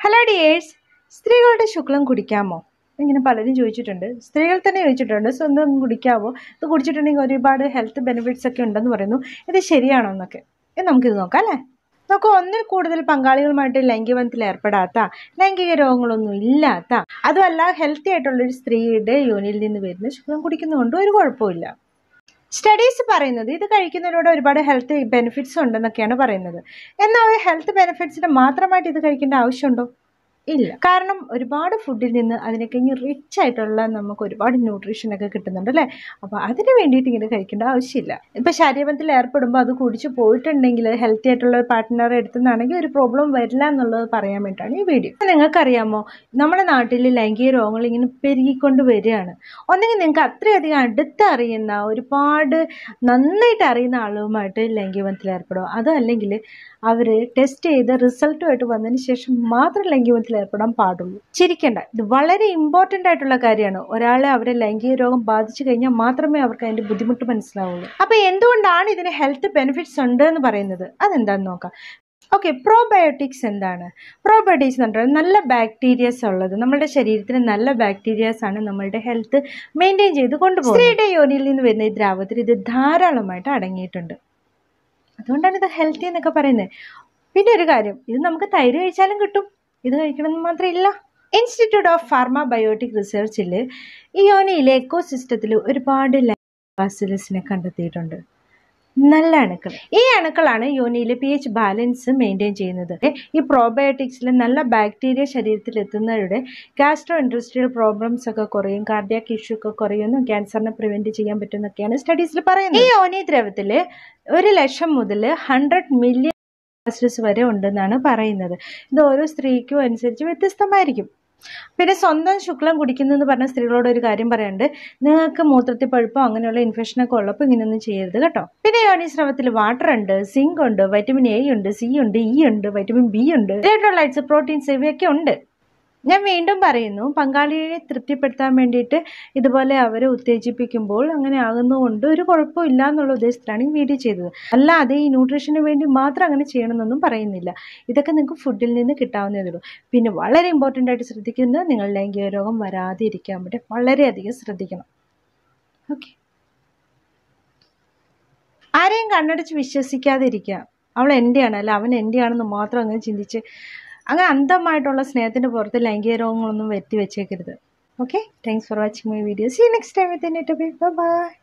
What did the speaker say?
hello dears സ്ത്രീകളുടെ ശുക്ലം കുടിക്കാമോ ഇങ്ങനെ പലരും ചോദിച്ചിട്ടുണ്ട് സ്ത്രീകൾ തന്നെ ചോദിച്ചിട്ടുണ്ട് സ്വന്തം കുടിക്കാമോ ഇത് കുടിച്ചിട്ടുണ്ടെങ്കിൽ ഒരുപാട് ഹെൽത്ത് ബെനിഫിറ്റ്സ് ഒക്കെ ഉണ്ടെന്ന് പറയുന്നു ഇത് ശരിയാണോ എന്നൊക്കെ ഇത് നമുക്കിത് നോക്കാം അല്ലേ നമുക്ക് ഒന്നിൽ കൂടുതൽ പങ്കാളികളുമായിട്ട് ലൈംഗികബന്ധത്തിൽ ഏർപ്പെടാത്ത ലൈംഗിക രോഗങ്ങളൊന്നും ഇല്ലാത്ത അതുമല്ല ഹെൽത്തി ആയിട്ടുള്ളൊരു സ്ത്രീയുടെ യോനിയിൽ നിന്ന് വരുന്ന ശുക്ലം കുടിക്കുന്നതുകൊണ്ട് ഒരു കുഴപ്പമില്ല സ്റ്റഡീസ് പറയുന്നത് ഇത് കഴിക്കുന്നതിലൂടെ ഒരുപാട് ഹെൽത്ത് ബെനിഫിറ്റ്സ് ഉണ്ടെന്നൊക്കെയാണ് പറയുന്നത് എന്നാൽ ഒരു ഹെൽത്ത് ബെനിഫിറ്റ്സിന് മാത്രമായിട്ട് ഇത് കഴിക്കേണ്ട ആവശ്യമുണ്ടോ ഇല്ല കാരണം ഒരുപാട് ഫുഡിൽ നിന്ന് അതിനെ കഴിഞ്ഞ് റിച്ച് ആയിട്ടുള്ള നമുക്ക് ഒരുപാട് ന്യൂട്രീഷൻ ഒക്കെ കിട്ടുന്നുണ്ട് അല്ലേ അപ്പോൾ അതിന് വേണ്ടിയിട്ട് ഇങ്ങനെ കഴിക്കേണ്ട ആവശ്യമില്ല ഇപ്പം ശരീരത്തിൽ ഏർപ്പെടുമ്പോൾ അത് കുടിച്ച് പോയിട്ടുണ്ടെങ്കിൽ ഹെൽത്തി ആയിട്ടുള്ള ഒരു പാർട്ട്ണറെ എടുത്തുന്നാണെങ്കിൽ ഒരു പ്രോബ്ലം വരില്ല എന്നുള്ളത് പറയാൻ വേണ്ടിയിട്ടാണ് ഈ വീഡിയോ നിങ്ങൾക്കറിയാമോ നമ്മുടെ നാട്ടിൽ ലൈംഗിക രോഗങ്ങൾ ഇങ്ങനെ പെരുകിക്കൊണ്ട് വരികയാണ് ഒന്നെങ്കിൽ നിങ്ങൾക്ക് അത്രയധികം അടുത്ത് അറിയുന്ന ഒരുപാട് നന്നായിട്ട് അറിയുന്ന ആളുകളുമായിട്ട് ലൈംഗികബന്ധത്തിൽ ഏർപ്പെടും അതല്ലെങ്കിൽ അവർ ടെസ്റ്റ് ചെയ്ത് റിസൾട്ടുമായിട്ട് വന്നതിന് ശേഷം മാത്രം ലൈംഗികബന്ധത്തിൽ ഏർപ്പെടാൻ പാടുള്ളൂ ചിരിക്കേണ്ട ഇത് വളരെ ഇമ്പോർട്ടൻ്റ് ആയിട്ടുള്ള കാര്യമാണ് ഒരാളെ അവരെ ലൈംഗിക രോഗം ബാധിച്ചു കഴിഞ്ഞാൽ മാത്രമേ അവർക്ക് അതിൻ്റെ ബുദ്ധിമുട്ട് മനസ്സിലാവുള്ളൂ അപ്പോൾ എന്തുകൊണ്ടാണ് ഇതിന് ഹെൽത്ത് ബെനിഫിറ്റ്സ് ഉണ്ട് എന്ന് പറയുന്നത് അതെന്താണെന്ന് നോക്കാം ഓക്കെ പ്രോബയോട്ടിക്സ് എന്താണ് പ്രോബയോട്ടിക്സ് എന്ന് പറഞ്ഞാൽ നല്ല ബാക്ടീരിയസ് ഉള്ളത് നമ്മുടെ ശരീരത്തിന് നല്ല ബാക്ടീരിയാസ് ആണ് നമ്മളുടെ ഹെൽത്ത് മെയിൻറ്റെയിൻ ചെയ്ത് കൊണ്ടുപോകുന്നത് സ്ത്രീയുടെ യോനിയിൽ നിന്ന് വരുന്ന ഈ ദ്രാവകത്തിൽ ഇത് ധാരാളമായിട്ട് അടങ്ങിയിട്ടുണ്ട് അതുകൊണ്ടാണ് ഇത് ഹെൽത്തി എന്നൊക്കെ പറയുന്നത് പിന്നെ ഒരു കാര്യം ഇത് നമുക്ക് തൈര് കഴിച്ചാലും കിട്ടും ഇത് കഴിക്കണമെന്ന് മാത്രം ഇല്ല ഇൻസ്റ്റിറ്റ്യൂട്ട് ഓഫ് ഫാർമബയോട്ടിക് റിസർച്ചിൽ ഈ യോനിയിലെ എക്കോ സിസ്റ്റത്തിൽ ഒരുപാട് ബാസിലസിനെ കണ്ടെത്തിയിട്ടുണ്ട് നല്ല അണുക്കൾ ഈ അണുക്കളാണ് യോനിയിലെ പി എച്ച് ബാലൻസ് മെയിൻറ്റെയിൻ ചെയ്യുന്നത് ഈ പ്രോബയോട്ടിക്സിൽ നല്ല ബാക്ടീരിയ ശരീരത്തിൽ എത്തുന്നവരുടെ ഗാസ്ട്രോ ഇൻഡസ്ട്രിയൽ പ്രോബ്ലംസ് ഒക്കെ കുറയും കാർഡിയാക് ഇഷ്യൂ ഒക്കെ കുറയുന്നു ക്യാൻസറിനെ പ്രിവെന്റ് ചെയ്യാൻ പറ്റുന്നൊക്കെയാണ് സ്റ്റഡീസിൽ പറയുന്നത് ഈ യോനി ദ്രവത്തിൽ ഒരു ലക്ഷം മുതൽ ഹൺഡ്രഡ് മില്യൺ ബാസിലസ് വരെ ഉണ്ടെന്നാണ് പറയുന്നത് ഇത് ഓരോ സ്ത്രീക്കും അനുസരിച്ച് വ്യത്യസ്തമായിരിക്കും പിന്നെ സ്വന്തം ശുക്ലം കുടിക്കുന്നതെന്ന് പറഞ്ഞ സ്ത്രീകളോട് ഒരു കാര്യം പറയാണ്ട് നിങ്ങൾക്ക് മൂത്രത്തിൽ പഴുപ്പോ അങ്ങനെയുള്ള ഇൻഫെക്ഷനൊക്കെ ഉള്ളപ്പോൾ ഇങ്ങനെയൊന്നും ചെയ്യരുത് കേട്ടോ പിന്നെ യോനിസ്രവത്തിൽ വാട്ടർ ഉണ്ട് സിങ്ക് ഉണ്ട് വൈറ്റമിൻ എ ഉണ്ട് സി ഉണ്ട് ഇ ഉണ്ട് വൈറ്റമിൻ ബി ഉണ്ട് ഇലക്ട്രോലൈറ്റ്സ് പ്രോട്ടീൻസ് ഇവയൊക്കെ ഉണ്ട് ഞാൻ വീണ്ടും പറയുന്നു പങ്കാളിയെ തൃപ്തിപ്പെടുത്താൻ വേണ്ടിയിട്ട് ഇതുപോലെ അവരെ ഉത്തേജിപ്പിക്കുമ്പോൾ അങ്ങനെ ആകുന്നതുകൊണ്ട് ഒരു കുഴപ്പമില്ല എന്നുള്ള ഉദ്ദേശത്തിലാണ് ഈ വീഡിയോ ചെയ്തത് അല്ലാതെ ഈ ന്യൂട്രീഷന് വേണ്ടി മാത്രം അങ്ങനെ ചെയ്യണമെന്നൊന്നും പറയുന്നില്ല ഇതൊക്കെ നിങ്ങൾക്ക് ഫുഡിൽ നിന്ന് കിട്ടാവുന്നതേ ഉള്ളൂ പിന്നെ വളരെ ഇമ്പോർട്ടൻ്റ് ആയിട്ട് ശ്രദ്ധിക്കുന്നത് നിങ്ങൾ ലൈംഗിക രോഗം വരാതെ ഇരിക്കാൻ വേണ്ടി വളരെയധികം ശ്രദ്ധിക്കണം ഓക്കെ ആരെയും കണ്ണടച്ച് വിശ്വസിക്കാതെ ഇരിക്കുക അവൾ എൻ്റെയാണ് അല്ല അവൻ എൻ്റെയാണെന്ന് മാത്രം അങ്ങനെ ചിന്തിച്ച് അങ്ങനെ അന്ധമായിട്ടുള്ള സ്നേഹത്തിൻ്റെ പുറത്ത് ലൈംഗിക രോഗങ്ങളൊന്നും വരുത്തി വെച്ചേക്കരുത് okay thanks for watching my video see next time with bye by